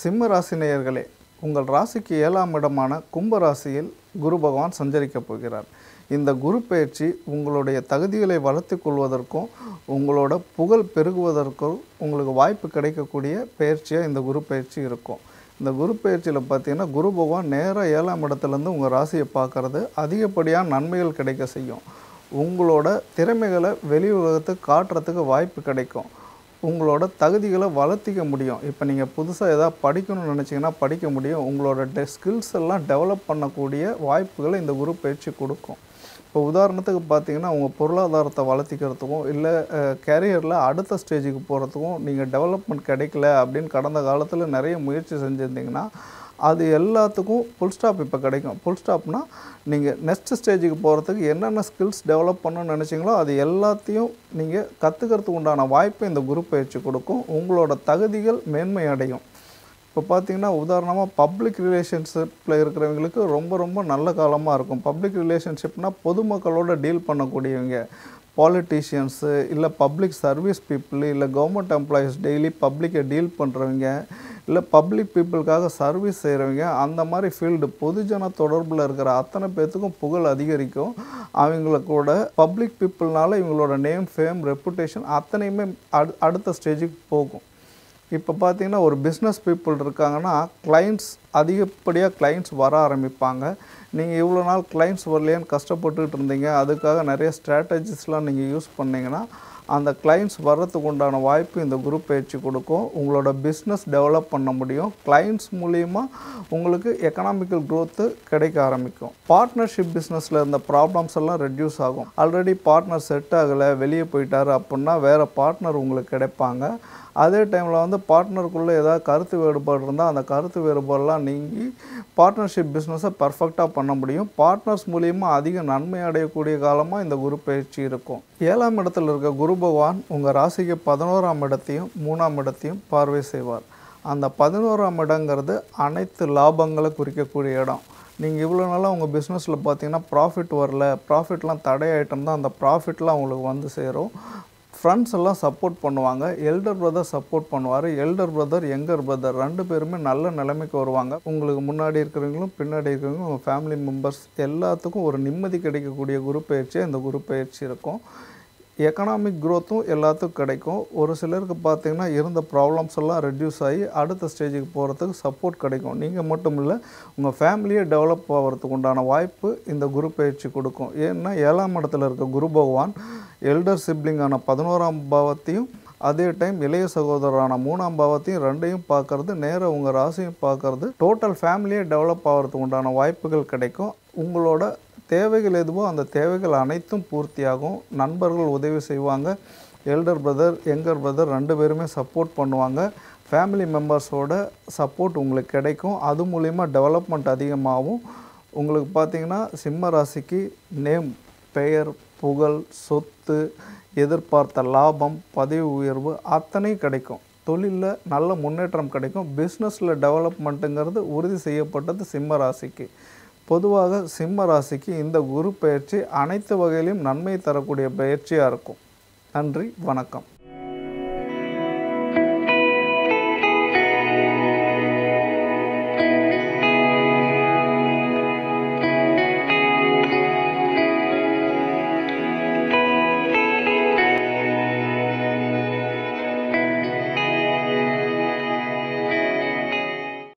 சிம்ம ராசி நேயர்களே உங்கள் ராசிக்கு ஏழாம் இடமான கும்ப ராசியில் குரு பகவான் சஞ்சரிக்கப் போகிறார் இந்த குரு பயிற்சி உங்களுடைய தகுதிகளை வளர்த்து கொள்வதற்கும் உங்களோட புகழ் பெருகுவதற்கும் உங்களுக்கு வாய்ப்பு கிடைக்கக்கூடிய பயிற்சியாக இந்த குரு பயிற்சி இருக்கும் இந்த குரு பயிற்சியில் பார்த்தீங்கன்னா குரு பகவான் நேராக ஏழாம் இடத்துலேருந்து உங்கள் ராசியை பார்க்கறது அதிகப்படியான நன்மைகள் கிடைக்க செய்யும் உங்களோட திறமைகளை வெளி உலகத்துக்கு காட்டுறதுக்கு வாய்ப்பு கிடைக்கும் உங்களோட தகுதிகளை வளர்த்திக்க முடியும் இப்போ நீங்கள் புதுசாக எதாவது படிக்கணும்னு நினச்சிங்கன்னா படிக்க முடியும் உங்களோட டெ ஸ்கில்ஸ் எல்லாம் டெவலப் பண்ணக்கூடிய வாய்ப்புகளை இந்த குரு பயிற்சி கொடுக்கும் இப்போ உதாரணத்துக்கு பார்த்தீங்கன்னா உங்கள் பொருளாதாரத்தை வளர்த்திக்கிறதுக்கும் இல்லை கேரியரில் அடுத்த ஸ்டேஜுக்கு போகிறதுக்கும் நீங்கள் டெவலப்மெண்ட் கிடைக்கல அப்படின்னு கடந்த காலத்தில் நிறைய முயற்சி செஞ்சுருந்தீங்கன்னா அது எல்லாத்துக்கும் ஃபுல் ஸ்டாப் இப்போ கிடைக்கும் ஃபுல் ஸ்டாப்னா நீங்கள் நெக்ஸ்ட் ஸ்டேஜுக்கு போகிறதுக்கு என்னென்ன ஸ்கில்ஸ் டெவலப் பண்ணணும்னு நினச்சிங்களோ அது எல்லாத்தையும் நீங்கள் கற்றுக்கிறதுக்கு உண்டான வாய்ப்பை இந்த குரு பயிற்சி கொடுக்கும் உங்களோட தகுதிகள் மேன்மை அடையும் இப்போ பார்த்தீங்கன்னா உதாரணமாக பப்ளிக் ரிலேஷன்ஷிப்பில் இருக்கிறவங்களுக்கு ரொம்ப ரொம்ப நல்ல காலமாக இருக்கும் பப்ளிக் ரிலேஷன்ஷிப்னால் பொதுமக்களோட டீல் பண்ணக்கூடியவங்க பாலிட்டிஷியன்ஸு இல்லை பப்ளிக் சர்வீஸ் பீப்புள் இல்லை கவர்மெண்ட் எம்ப்ளாயீஸ் டெய்லி பப்ளிக்கை டீல் பண்ணுறவங்க இல்லை பப்ளிக் பீப்புளுக்காக சர்வீஸ் செய்கிறவங்க அந்த மாதிரி ஃபீல்டு பொதுஜன தொடர்பில் இருக்கிற அத்தனை பேர்த்துக்கும் புகழ் அதிகரிக்கும் அவங்களோட பப்ளிக் பீப்புள்னால இவங்களோட நேம் ஃபேம் ரெப்புடேஷன் அத்தனையுமே அடு அடுத்த ஸ்டேஜுக்கு போகும் இப்போ பார்த்தீங்கன்னா ஒரு பிஸ்னஸ் பீப்புள் இருக்காங்கன்னா கிளைண்ட்ஸ் அதிகப்படியாக கிளைண்ட்ஸ் வர ஆரம்பிப்பாங்க நீங்கள் இவ்வளோ நாள் கிளைண்ட்ஸ் வரலையான்னு கஷ்டப்பட்டுட்டு இருந்தீங்க அதுக்காக நிறைய ஸ்ட்ராட்டஜிஸ்லாம் நீங்கள் யூஸ் பண்ணீங்கன்னா அந்த கிளைண்ட்ஸ் வர்றதுக்கு உண்டான வாய்ப்பு இந்த குரூப் பயிற்சி கொடுக்கும் உங்களோட பிஸ்னஸ் டெவலப் பண்ண முடியும் கிளைண்ட்ஸ் மூலிமா உங்களுக்கு எக்கனாமிக்கல் growth கிடைக்க ஆரம்பிக்கும் பார்ட்னர்ஷிப் பிஸ்னஸில் இருந்த ப்ராப்ளம்ஸ் எல்லாம் ரெடியூஸ் ஆகும் ஆல்ரெடி பார்ட்னர் செட் ஆகலை வெளியே போயிட்டாரு அப்படின்னா வேறு பார்ட்னர் உங்களுக்கு கிடைப்பாங்க அதே டைமில் வந்து பார்ட்னருக்குள்ளே ஏதாவது கருத்து வேறுபாடு இருந்தால் அந்த கருத்து வேறுபாடெல்லாம் நீங்கி பார்ட்னர்ஷிப் பிஸ்னஸை பர்ஃபெக்டாக பண்ண முடியும் பார்ட்னர்ஸ் மூலியமாக அதிக நன்மை அடையக்கூடிய காலமாக இந்த குரு பயிற்சி இருக்கும் ஏழாம் இடத்துல இருக்க குரு பகவான் உங்கள் ராசிக்கு பதினோராம் இடத்தையும் மூணாம் இடத்தையும் பார்வை செய்வார் அந்த பதினோராம் இடங்கிறது அனைத்து லாபங்களை குறிக்கக்கூடிய இடம் நீங்கள் இவ்வளோ நாளாக உங்கள் பிஸ்னஸில் பார்த்தீங்கன்னா ப்ராஃபிட் வரல ப்ராஃபிட்லாம் தடையாயிட்டு இருந்தால் அந்த ப்ராஃபிட்லாம் உங்களுக்கு வந்து சேரும் ஃப்ரெண்ட்ஸ் எல்லாம் சப்போர்ட் பண்ணுவாங்க எல்டர் பிரதர் சப்போர்ட் பண்ணுவார் எல்டர் பிரதர் யங்கர் பிரதர் ரெண்டு பேருமே நல்ல நிலைமைக்கு வருவாங்க உங்களுக்கு முன்னாடி இருக்கிறவங்களும் பின்னாடி இருக்கிறவங்களும் உங்கள் ஃபேமிலி மெம்பர்ஸ் எல்லாத்துக்கும் ஒரு நிம்மதி கிடைக்கக்கூடிய குரு பயிற்சியாக இந்த குரு பயிற்சி இருக்கும் எக்கனாமிக் க்ரோத்தும் எல்லாத்துக்கும் கிடைக்கும் ஒரு சிலருக்கு பார்த்தீங்கன்னா இருந்த ப்ராப்ளம்ஸ் எல்லாம் ரெடியூஸ் ஆகி அடுத்த ஸ்டேஜுக்கு போகிறதுக்கு சப்போர்ட் கிடைக்கும் நீங்கள் மட்டும் இல்லை உங்கள் ஃபேமிலியே டெவலப் ஆகிறதுக்கு உண்டான வாய்ப்பு இந்த குரு பயிற்சி கொடுக்கும் ஏன்னா ஏழாம் இடத்துல இருக்க குரு பகவான் எல்டர் சிப்ளிங்கான பதினோராம் பாவத்தையும் அதே டைம் இளைய சகோதரரான மூணாம் பாவத்தையும் ரெண்டையும் பார்க்கறது நேராக உங்கள் ராசியும் பார்க்கறது டோட்டல் ஃபேமிலியே டெவலப் ஆகிறதுக்கு உண்டான வாய்ப்புகள் கிடைக்கும் உங்களோட தேவைகள் எதுவோ அந்த தேவைகள் அனைத்தும் பூர்த்தியாகும் நண்பர்கள் உதவி செய்வாங்க எல்டர் பிரதர் யங்கர் பிரதர் ரெண்டு பேருமே சப்போர்ட் பண்ணுவாங்க ஃபேமிலி மெம்பர்ஸோட சப்போர்ட் உங்களுக்கு கிடைக்கும் அது மூலிமா டெவலப்மெண்ட் அதிகமாகும் உங்களுக்கு பார்த்தீங்கன்னா சிம்ம ராசிக்கு நேம் பெயர் புகழ் சொத்து எதிர்பார்த்த லாபம் பதவி உயர்வு அத்தனையும் கிடைக்கும் தொழிலில் நல்ல முன்னேற்றம் கிடைக்கும் பிஸ்னஸில் டெவலப்மெண்ட்டுங்கிறது உறுதி செய்யப்பட்டது சிம்ம ராசிக்கு பொதுவாக சிம்ம ராசிக்கு இந்த குரு பயிற்சி அனைத்து வகையிலும் நன்மை தரக்கூடிய பயிற்சியாக இருக்கும் நன்றி வணக்கம்